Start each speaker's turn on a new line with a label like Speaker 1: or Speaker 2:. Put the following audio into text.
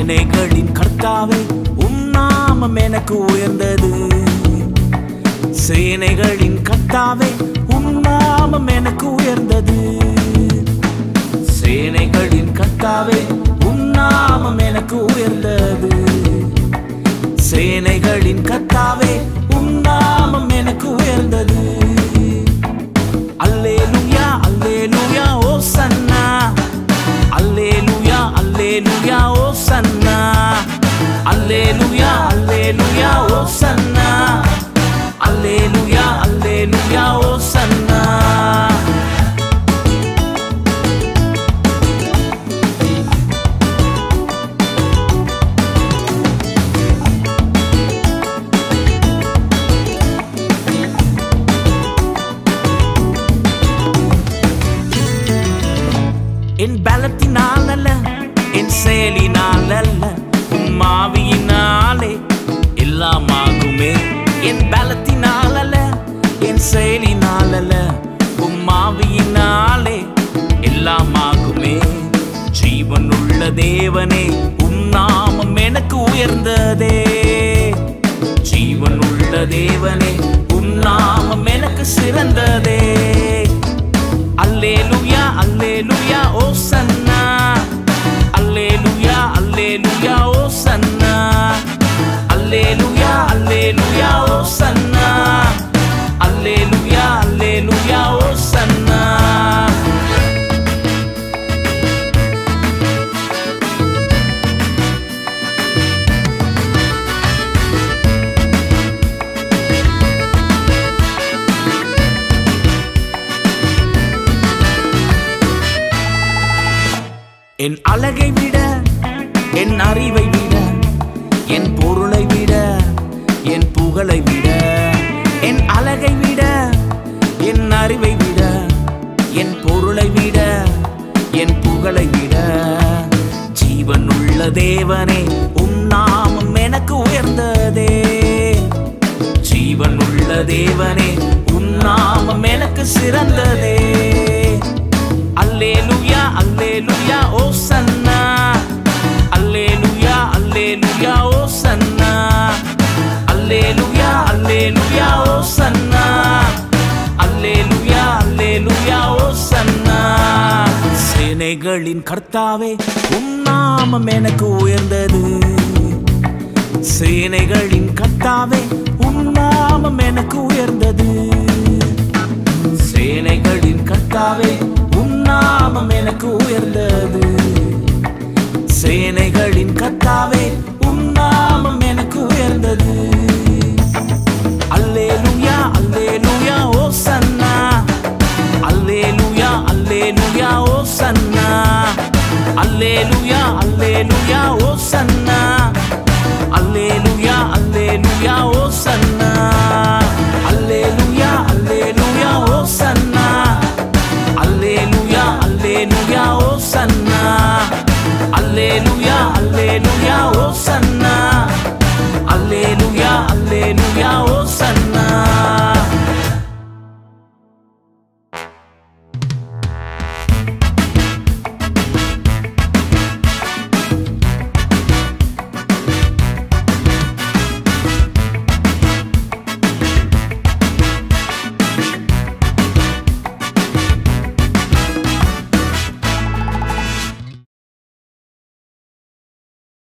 Speaker 1: சேனைகளின் கர்த்தாவே உம் நாமம் எனக்கு உயர்ந்தது சேனைகளின் கர்த்தாவே உம் நாமம் எனக்கு உயர்ந்தது சேனைகளின் கர்த்தாவே உம் நாமம் எனக்கு உயர்ந்தது சேனைகளின் கர்த்தாவே உம் நாமம் எனக்கு உயர்ந்தது அல்லேலூயா அல்லேலூயா ஓ சன்னா அல்லேலூயா அல்லேலூயா ஓ சன்னா அல்லேலூயா அல்லேலூயா ஓ சன்னா அல்லேலூயா அல்லேலூயா ஓ சன்னா என் பலத்தினால் அல்ல என் செயலினால் அல்ல உம் ஆவியினாலே எல்லாம் ஆகுமே என் பலத்தினால் அல்ல என் செயலினால் அல்ல உம் ஆவியினாலே எல்லாம் ஆகுமே ஜீவனுள்ள தேவனே உம் நாமம் எனக்கு உயர்ந்ததே ஜீவனுள்ள தேவனே உம் நாமம் எனக்கு சிறந்ததே அல்லேலூயா அல்லேலூயா ஓ சன்னா அல்லேலூயா அல்லேலூயா ஓ சன்னா அல்லேலூயா அல்லேலூயா ஓ சன்னா அல்லேலூயா அல்லேலூயா ஓ சன்னா என் அழகை விட என் அறிவை விட என் பொருளை விட என் புகழை விட என் அழகை விட என் அறிவை விட என் பொருளை விட என் புகழை விட ஜீவனுள்ள தேவனே உம் நாமம் எனக்கு உயர்ந்ததே ஜீவனுள்ள தேவனே உம் நாமம் எனக்கு சிறந்ததே அல்லேலூயா அல்லேலூயா ஓ சன்னா அல்லேலூயா அல்லேலூயா ஓ சன்னா அல்லேலூயா அல்லேலூயா ஓ சன்னா அல்லேலூயா அல்லேலூயா ஓ சன்னா சேனைகளின் கர்த்தாவே உம் நாமம் எனக்கு உயர்ந்தது சேனைகளின் கர்த்தாவே உம் நாமம் எனக்கு உயர்ந்தது சேனைகளின் கர்த்தாவே உம் நாமம் எனக்கு உயர்ந்தது சேனைகளின் கர்த்தாவே உம் நாமம் எனக்கு உயர்ந்தது